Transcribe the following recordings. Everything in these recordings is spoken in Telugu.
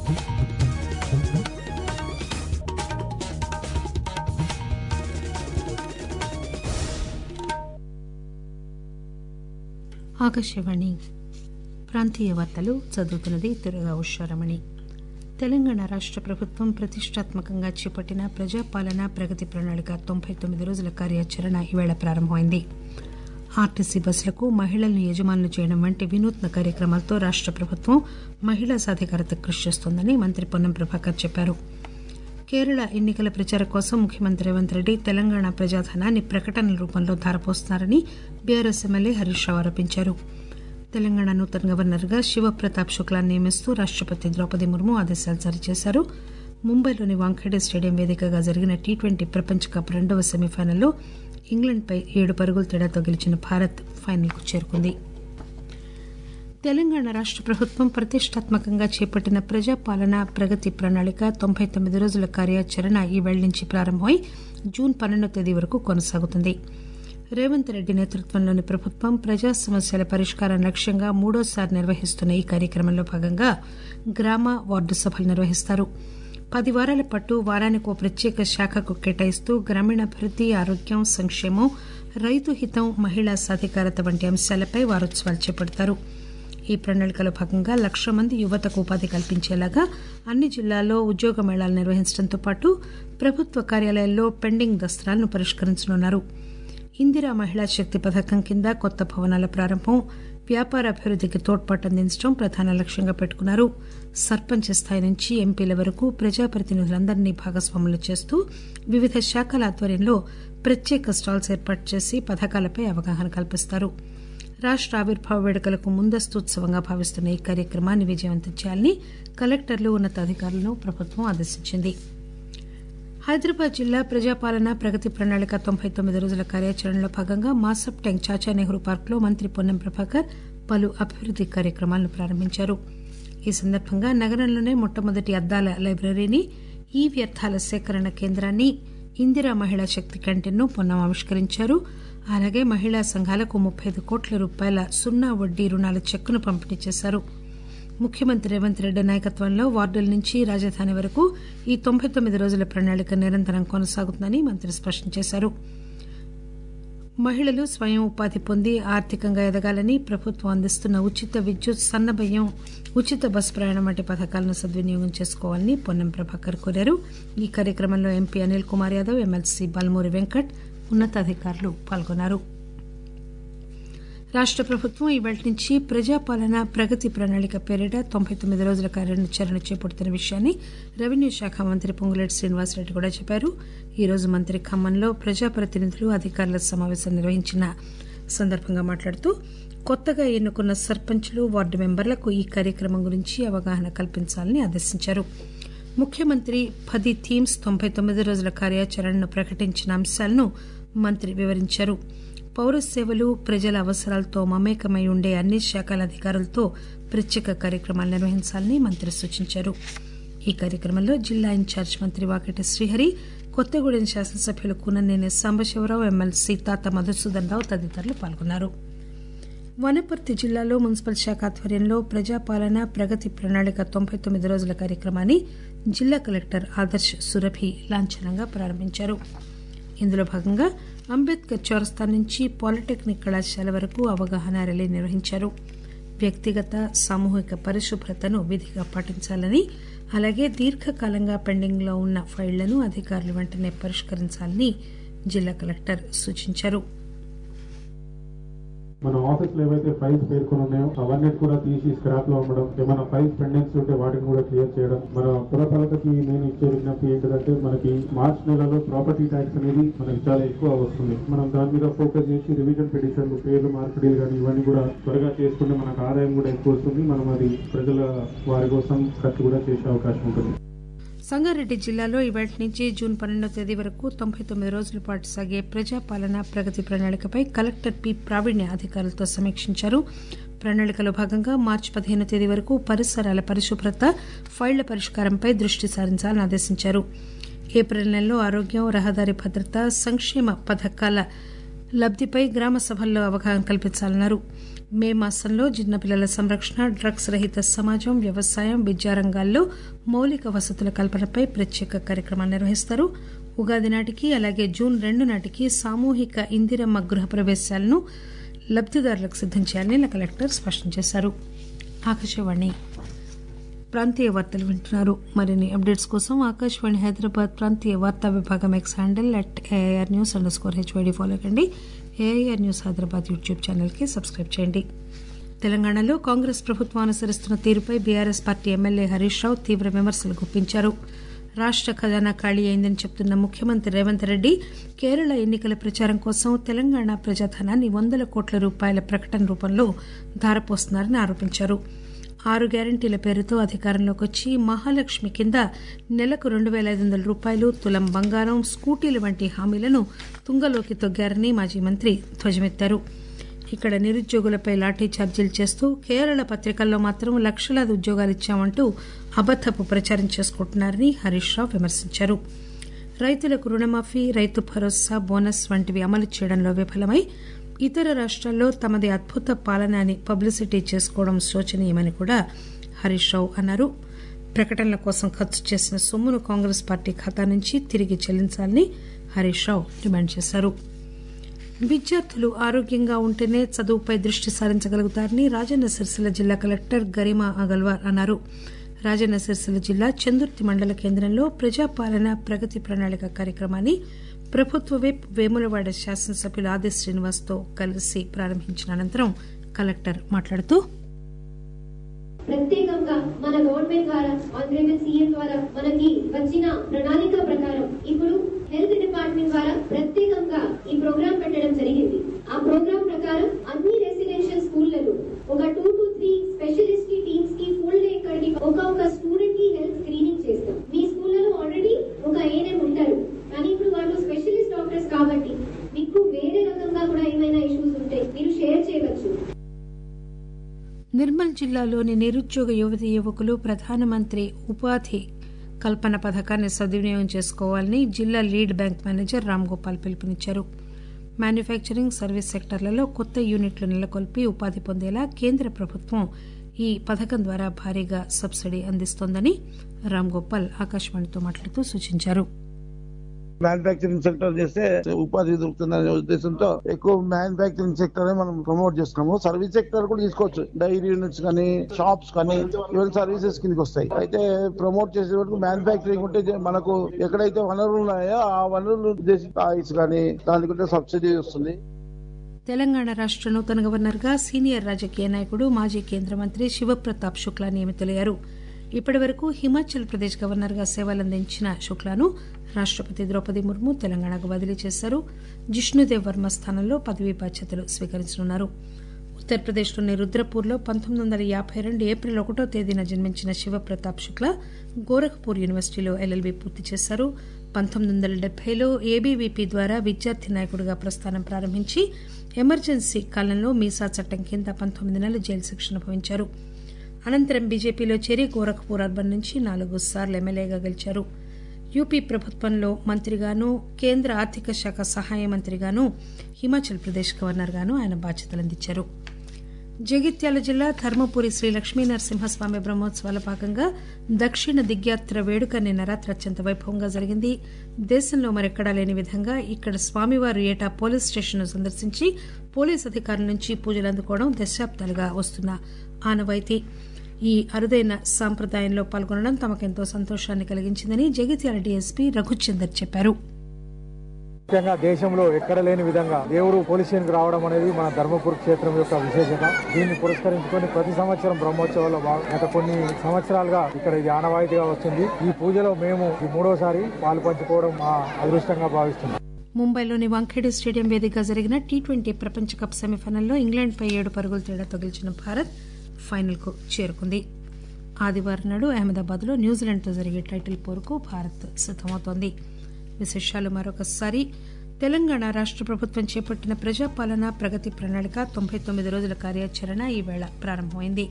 ఆకాశవాణి ప్రాంతీయ వార్తలు చదువుతున్నది దుర్గా ఉషారమణి తెలంగాణ రాష్ట ప్రభుత్వం ప్రతిష్టాత్మకంగా చేపట్టిన ప్రజాపాలన ప్రగతి ప్రణాళిక తొంభై తొమ్మిది రోజుల కార్యాచరణ ఈవేళ ప్రారంభమైంది ఆర్టీసీ బస్సులకు మహిళలను యజమానులు చేయడం వంటి వినూత్న కార్యక్రమాలతో రాష్ట ప్రభుత్వం మహిళా సాధికారత కృషి చేస్తోందని మంత్రి పొన్నం ప్రభాకర్ చెప్పారు కేరళ ఎన్నికల ప్రచారం కోసం ముఖ్యమంత్రి రేవంత్ రెడ్డి తెలంగాణ ప్రజాధనాన్ని ప్రకటనల రూపంలో ధారపోస్తున్నారని బీఆర్ఎస్ ఎమ్మెల్యే హరీష్ రావు ఆరోపించారు తెలంగాణ నూతన గవర్నర్గా శివప్రతాప్ శుక్లాన్ని నియమిస్తూ రాష్టపతి ద్రౌపది ముర్ము ఆదేశాలు జారీ చేశారు ముంబైలోని వాంఖేడే స్టేడియం వేదికగా జరిగిన టీ ట్వంటీ ప్రపంచ కప్ రెండవ సెమీఫైనల్లో ఇంగ్లండ్పై ఏడు పరుగుల తేడాతో గెలిచిన భారత్ ఫైనల్కు చేరుకుంది తెలంగాణ రాష్ట ప్రభుత్వం ప్రతిష్టాత్మకంగా చేపట్టిన ప్రజాపాలన ప్రగతి ప్రణాళిక తొంభై తొమ్మిది రోజుల కార్యాచరణ ఈ వేళ నుంచి ప్రారంభమై జూన్ పన్నెండో తేదీ వరకు కొనసాగుతుంది రేవంత్ రెడ్డి నేతృత్వంలోని ప్రభుత్వం ప్రజా సమస్యల పరిష్కారం లక్ష్యంగా మూడోసారి నిర్వహిస్తున్న ఈ కార్యక్రమంలో భాగంగా గ్రామ వార్డు సభలు నిర్వహిస్తారు పది వారాల పాటు వారానికి ఓ ప్రత్యేక శాఖకు కేటాయిస్తూ గ్రామీణాభివృద్ది ఆరోగ్యం సంక్షేమం రైతు హితం మహిళా సాధికారత వంటి అంశాలపై వారోత్సవాలు చేపడతారు ఈ ప్రణాళికలో భాగంగా లక్ష మంది యువతకు ఉపాధి కల్పించేలాగా అన్ని జిల్లాల్లో ఉద్యోగ మేళాలు నిర్వహించడంతో పాటు ప్రభుత్వ కార్యాలయాల్లో పెండింగ్ దస్త్రాలను పరిష్కరించనున్నారు ఇందిరా మహిళా శక్తి పథకం కింద కొత్త భవనాల ప్రారంభం వ్యాపార అభివృద్దికి తోడ్పాటు అందించడం ప్రధాన లక్ష్యంగా పెట్టుకున్నారు సర్పంచ్ స్థాయి నుంచి ఎంపీల వరకు ప్రజాప్రతినిధులందరినీ భాగస్వాములు చేస్తూ వివిధ శాఖల ఆధ్వర్యంలో ప్రత్యేక స్టాల్స్ ఏర్పాటు చేసి పథకాలపై అవగాహన కల్పిస్తారు రాష్ట ఆవిర్భావ వేడుకలకు ముందస్తు ఉత్సవంగా భావిస్తున్న ఈ కార్యక్రమాన్ని విజయవంతం చేయాలని కలెక్టర్లు ఉన్నతాధికారులను ప్రభుత్వం ఆదేశించింది హైదరాబాద్ జిల్లా ప్రజాపాలన ప్రగతి ప్రణాళిక తొంభై తొమ్మిది రోజుల కార్యాచరణలో భాగంగా మాసప్ ట్యాంక్ చాచా నెహ్రూ పార్కులో మంత్రి పొన్నం ప్రభాకర్ పలు అభివృద్ది కార్యక్రమాలను ప్రారంభించారు ఈ సందర్భంగా నగరంలోనే మొట్టమొదటి అద్దాల లైబ్రరీని ఈ వ్యర్థాల సేకరణ కేంద్రాన్ని ఇందిరా మహిళా శక్తి క్యాంటీన్ను పొన్నం ఆవిష్కరించారు అలాగే మహిళా సంఘాలకు ముప్పై ఐదు కోట్ల రూపాయల సున్నా వడ్డీ రుణాల చెక్కును పంపిణీ చేశారు ముఖ్యమంత్రి రేవంత్ రెడ్డి నాయకత్వంలో వార్డుల నుంచి రాజధాని వరకు ఈ తొంభై తొమ్మిది రోజుల ప్రణాళిక నిరంతరం కొనసాగుతుందని మంత్రి స్పష్టం చేశారు మహిళలు స్వయం ఉపాధి పొంది ఆర్థికంగా ఎదగాలని ప్రభుత్వం అందిస్తున్న ఉచిత విద్యుత్ సన్నబియ్యం ఉచిత బస్సు ప్రయాణం వంటి పథకాలను సద్వినియోగం చేసుకోవాలని పొన్నం ప్రభాకర్ కోరారు ఈ కార్యక్రమంలో ఎంపీ అనిల్ కుమార్ యాదవ్ ఎమ్మెల్సీ బల్మూరి వెంకట్ ఉన్నతాధికారులు పాల్గొన్నారు రాష్ట ప్రభుత్వం ఈవేళ నుంచి ప్రజాపాలన ప్రగతి ప్రణాళిక పేరిట తొంభై తొమ్మిది రోజుల కార్యాచరణ చేపడుతున్న విషయాన్ని రెవెన్యూ శాఖ మంత్రి పొంగులేటి శ్రీనివాసరెడ్డి కూడా చెప్పారు ఈ రోజు మంత్రి ఖమ్మంలో ప్రజాప్రతినిధులు అధికారుల సమావేశం నిర్వహించిన సందర్భంగా మాట్లాడుతూ కొత్తగా ఎన్నుకున్న సర్పంచ్లు వార్డు మెంబర్లకు ఈ కార్యక్రమం గురించి అవగాహన కల్పించాలని ఆదేశించారు ముఖ్యమంత్రి పది థీమ్స్ తొంభై తొమ్మిది రోజుల కార్యాచరణను ప్రకటించిన అంశాలను మంత్రి వివరించారు పౌర సేవలు ప్రజల అవసరాలతో మమేకమై ఉండే అన్ని శాఖల అధికారులతో ప్రత్యేక కార్యక్రమాలు నిర్వహించాలని మంత్రి సూచించారు ఈ కార్యక్రమంలో జిల్లా ఇన్ఛార్జ్ మంత్రి వాకటి శ్రీహరి కొత్తగూడెం శాసనసభ్యులు కూననేని సాంబశివరావు ఎమ్మెల్సీ తాత మధుసూదన్ రావు తదితరులు పాల్గొన్నారు వనపర్తి జిల్లాలో మున్సిపల్ శాఖ ఆధ్వర్యంలో ప్రజాపాలన ప్రగతి ప్రణాళిక తొంభై తొమ్మిది రోజుల కార్యక్రమాన్ని జిల్లా కలెక్టర్ ఆదర్శ్ సురభి లాంఛనంగా ప్రారంభించారు ఇందులో భాగంగా అంబేద్కర్ చౌరస్తా నుంచి పాలిటెక్నిక్ కళాశాల వరకు అవగాహన ర్యాలీ నిర్వహించారు వ్యక్తిగత సామూహిక పరిశుభ్రతను విధిగా పాటించాలని అలాగే దీర్ఘకాలంగా పెండింగ్ లో ఉన్న ఫైళ్లను అధికారులు వెంటనే పరిష్కరించాలని జిల్లా కలెక్టర్ సూచించారు మన ఆఫీస్ లో ఏవైతే ఫైల్స్ పేర్కొని ఉన్నాయో అవన్నీ కూడా తీసి స్క్రాప్ లో అమ్మడం ఏమైనా ఫైల్స్ పెండింగ్స్ ఉంటే వాటిని కూడా క్లియర్ చేయడం మన పురపాలకకి నేను ఇచ్చే విజ్ఞప్తి ఏంటంటే మనకి మార్చ్ నెలలో ప్రాపర్టీ ట్యాక్స్ అనేది మనకి చాలా ఎక్కువ వస్తుంది మనం దాని మీద ఫోకస్ చేసి రివిజన్ పిటిషన్లు పేర్లు మార్పిడీలు కానీ ఇవన్నీ కూడా త్వరగా చేసుకుంటే మనకు ఆదాయం కూడా ఎక్కువ వస్తుంది మనం అది ప్రజల వారి కోసం ఖర్చు కూడా చేసే అవకాశం ఉంటుంది సంగారెడ్డి జిల్లాలో ఇవాటి నుంచి జూన్ పన్నెండవ తేదీ వరకు తొంభై తొమ్మిది రోజుల పాటు సాగే ప్రజాపాలన ప్రగతి ప్రణాళికపై కలెక్టర్ పి ప్రావీణ్య అధికారులతో సమీక్షించారు ప్రణాళికలో భాగంగా మార్చి పదిహేను తేదీ వరకు పరిసరాల పరిశుభ్రత ఫైళ్ల పరిష్కారంపై దృష్టి సారించాలని ఆదేశించారు ఏప్రిల్ నెలలో ఆరోగ్యం రహదారి భద్రత సంక్షేమ పథకాల లబ్దిపై గ్రామ సభల్లో అవగాహన కల్పించాలన్నారు మే మాసంలో చిన్నపిల్లల సంరక్షణ డ్రగ్స్ రహిత సమాజం వ్యవసాయం విద్యారంగాల్లో మౌలిక వసతుల కల్పనపై ప్రత్యేక కార్యక్రమాలు నిర్వహిస్తారు ఉగాది నాటికి అలాగే జూన్ రెండు నాటికి సామూహిక ఇందిరమ్మ గృహ ప్రవేశాలను లబ్దిదారులకు సిద్దం చేయాలని కలెక్టర్ స్పష్టం చేశారు ఆకాశవాణి ప్రాంతీయ వార్తలు వింటున్నారు మరిన్ని అప్డేట్స్ కోసం ఆకాశవాణి హైదరాబాద్ ప్రాంతీయ వార్తా విభాగం X handle at AIR news underscore HYD follow కండి ఏఐఆర్ న్యూస్ హైదరాబాద్ యూట్యూబ్ ఛానల్కి సబ్స్క్రైబ్ చేయండి తెలంగాణలో కాంగ్రెస్ ప్రభుత్వం అనుసరిస్తున్న తీరుపై BRS party MLA Harish Rao తీవ్ర విమర్శలు గుప్పించారు రాష్ట ఖజానా ఖాళీ అయిందని చెబుతున్న ముఖ్యమంత్రి రేవంత్ రెడ్డి కేరళ ఎన్నికల ప్రచారం కోసం తెలంగాణ ప్రజాధనాన్ని వందల కోట్ల రూపాయల ప్రకటన రూపంలో ధారపోస్తున్నారని ఆరోపించారు ఆరు గ్యారంటీల పేరుతో అధికారంలోకి వచ్చి మహాలక్ష్మి కింద నెలకు రెండు పేల ఐదు వందల రూపాయలు తులం బంగారం స్కూటీల వంటి హామీలను తుంగలోకి తొగ్గారని మాజీ మంత్రి ధ్వజమెత్తారు ఇక్కడ నిరుద్యోగులపై లాఠీ ఛార్జీలు చేస్తూ కేరళ పత్రికల్లో మాత్రం లక్షలాది ఉద్యోగాలు ఇచ్చామంటూ అబద్దపు ప్రచారం చేసుకుంటున్నారని హరీష్ రావు విమర్శించారు రైతులకు రుణమాఫీ రైతు భరోసా బోనస్ వంటివి అమలు చేయడంలో విఫలమై ఇతర రాష్ట్రాల్లో తమది అద్భుత పాలన అని పబ్లిసిటీ చేసుకోవడం శోచనీయమని కూడా హరీష్ రావు అన్నారు ప్రకటనల కోసం ఖర్చు చేసిన సొమ్మును కాంగ్రెస్ పార్టీ ఖాతా నుంచి తిరిగి చెల్లించాలని హరీష్ రావు డిమాండ్ చేశారు విద్యార్థులు ఆరోగ్యంగా ఉంటేనే చదువుపై దృష్టి సారించగలుగుతారని రాజన్న సిరిసిల్ల జిల్లా కలెక్టర్ గరిమా అగల్వార్ అన్నారు రాజన్న సిరిసిల్ల జిల్లా చందుర్తి మండల కేంద్రంలో ప్రజాపాలన ప్రగతి ప్రణాళిక కార్యక్రమాన్ని ప్రభుత్వ విప్ వేములవాడ శాసనసభ్యులు ఆది శ్రీనివాస్ తో కలిసి ప్రారంభించిన అనంతరం కలెక్టర్ మాట్లాడుతూ ప్రత్యేకంగా మన గవర్నమెంట్ ద్వారా ఆనరేబుల్ సీఎం ద్వారా మనకి వచ్చిన ప్రణాళిక ప్రకారం ఇప్పుడు హెల్త్ డిపార్ట్మెంట్ ద్వారా ప్రత్యేకంగా ఈ ప్రోగ్రామ్ పెట్టడం జరిగింది ఆ ప్రోగ్రామ్ ప్రకారం అన్ని రెసిడెన్షియల్ స్కూళ్లలో ఒక two to three specialist teams కి ఫుల్ డే ఇక్కడికి ఒక ఒక స్టూడెంట్ కి హెల్త్ స్క్రీనింగ్ చేస్తాం మీ స్కూళ్ళలో ఆల్రెడీ ఒక ఏఎన్ఎం ఉంటారు కానీ ఇప్పుడు వాళ్ళు స్పెషలిస్ట్ డాక్టర్స్ కాబట్టి మీకు వేరే రకంగా కూడా ఏమైనా ఇష్యూస్ ఉంటే మీరు షేర్ చేయవచ్చు నిర్మల్ జిల్లాలోని నిరుద్యోగ యువతి యువకులు ప్రధానమంత్రి ఉపాధి కల్పన పథకాన్ని సద్వినియోగం చేసుకోవాలని జిల్లా lead bank manager Ram Gopal పిలుపునిచ్చారు మ్యానుఫ్యాక్చరింగ్ సర్వీస్ సెక్టర్లలో కొత్త యూనిట్లు నెలకొల్పి ఉపాధి పొందేలా కేంద్ర ప్రభుత్వం ఈ పథకం ద్వారా భారీగా సబ్సిడీ అందిస్తోందని రామ్ గోపాల్ ఆకాశవాణితో మాట్లాడుతూ సూచించారు మ్యానుఫాక్చరింగ్ సెక్టర్ చేస్తే ఉపాధి దొరుకుతుందనే ఉద్దేశంతో ఎక్కువ మ్యానుఫాక్చరింగ్ సెక్టర్ మనం ప్రమోట్ చేస్తున్నాము సర్వీస్ సెక్టర్ కూడా తీసుకోవచ్చు డైరీ యూనిట్స్ కానీ షాప్స్ కానీ ఈవెన్ సర్వీసెస్ కిందకి వస్తాయి అయితే ప్రమోట్ చేసే వరకు మ్యానుఫాక్చరింగ్ ఉంటే మనకు ఎక్కడైతే వనరులు ఉన్నాయో ఆ వనరులు ఉద్దేశించి ఆయిల్స్ కానీ దానికి సబ్సిడీ వస్తుంది తెలంగాణ రాష్ట నూతన గవర్నర్ గా సీనియర్ రాజకీయ నాయకుడు మాజీ కేంద్ర మంత్రి శివప్రతాప్ శుక్లా నియమితులయ్యారు ఇప్పటి వరకు హిమాచల్ ప్రదేశ్ గవర్నర్ గా సేవలందించిన శుక్లాను రాష్టపతి ద్రౌపది ముర్ము తెలంగాణకు బదిలీ చేశారు జిష్ణుదేవ్ వర్మ స్థానంలో పదవీ బాధ్యతలు స్వీకరించనున్నారు ఉత్తరప్రదేశ్లోని రుద్రపూర్లో పంతొమ్మిది వందల యాభై రెండు ఏప్రిల్ ఒకటో తేదీన జన్మించిన శివప్రతాప్ శుక్లా గోరఖ్పూర్ యూనివర్సిటీలో ఎల్ఎల్బీ పూర్తి చేశారు పంతొమ్మిది వందల డెబ్బైలో ఏబీవీపీ ద్వారా విద్యార్థి నాయకుడిగా ప్రస్థానం ప్రారంభించి ఎమర్జెన్సీ కాలంలో మీసా చట్టం కింద పంతొమ్మిది నెలలు జైలు శిక్ష అనుభవించారు అనంతరం బీజేపీలో చేరి గోరఖ్పూర్ అర్బన్ నుంచి నాలుగు సార్లు ఎమ్మెల్యేగా గెలిచారు యూపీ ప్రభుత్వంలో మంత్రిగాను కేంద్ర ఆర్థిక శాఖ సహాయ మంత్రిగాను హిమాచల్ ప్రదేశ్ గవర్నర్గాను ఆయన బాధ్యతలు అందించారు జగిత్యాల జిల్లా ధర్మపురి శ్రీ లక్ష్మీ నరసింహస్వామి బ్రహ్మోత్సవాల భాగంగా దక్షిణ దిగ్యాత్ర వేడుక నిన్న రాత్రి అత్యంత వైభవంగా జరిగింది దేశంలో మరెక్కడా లేని విధంగా ఇక్కడ స్వామివారు ఏటా పోలీస్ స్టేషన్ను సందర్శించి పోలీస్ అధికారుల నుంచి పూజలు అందుకోవడం దశాబ్దాలుగా వస్తున్న ఆనవాయితీ ఈ అరుదైన సాంప్రదాయంలో పాల్గొనడం తమకెంతో సంతోషాన్ని కలిగించిందని జగిత్యాల డీఎస్పీ రఘుచందర్ చెప్పారు ముఖ్యంగా దేశంలో ఎక్కడ లేని విధంగా దేవుడు పోలీసులకు రావడం అనేది మన ధర్మపురి క్షేత్రం యొక్క విశేషత దీన్ని పురస్కరించుకొని ప్రతి సంవత్సరం బ్రహ్మోత్సవాల్లో భాగం గత కొన్ని సంవత్సరాలుగా ఇక్కడ ఇది ఆనవాయితీగా వస్తుంది ఈ పూజలో మేము ఈ మూడోసారి పాలు పంచుకోవడం మా అదృష్టంగా భావిస్తున్నాం ముంబైలోని వాంఖేడే స్టేడియం వేదికగా జరిగిన టీ ట్వంటీ ప్రపంచ కప్ సెమీఫైనల్లో ఇంగ్లాండ్పై ఏడు పరుగుల తేడాతో గెలిచిన భారత్ ఫైనల్కు చేరుకుంది ఆదివారం నాడు అహ్మదాబాద్లో న్యూజిలాండ్తో జరిగే టైటిల్ పోరుకు భారత్ సిద్దమవుతోంది విశేషాలు మరొకసారి తెలంగాణ రాష్ట ప్రభుత్వం చేపట్టిన ప్రజాపాలన ప్రగతి ప్రణాళిక తొంభై తొమ్మిది రోజుల కార్యాచరణ ఈవేళ ప్రారంభమైంది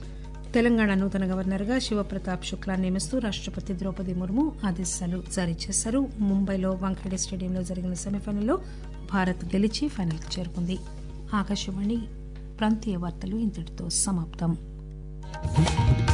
తెలంగాణ నూతన గవర్నర్గా శివప్రతాప్ శుక్లా నియమిస్తూ రాష్టపతి ద్రౌపది ముర్ము ఆదేశాలు జారీ చేశారు ముంబైలో వాంఖేడే స్టేడియంలో జరిగిన సెమీఫైనల్లో భారత్ గెలిచి ఫైనల్కు చేరుకుంది ఆకాశవాణి ప్రాంతీయ వార్తలు ఇంతటితో సమాప్తం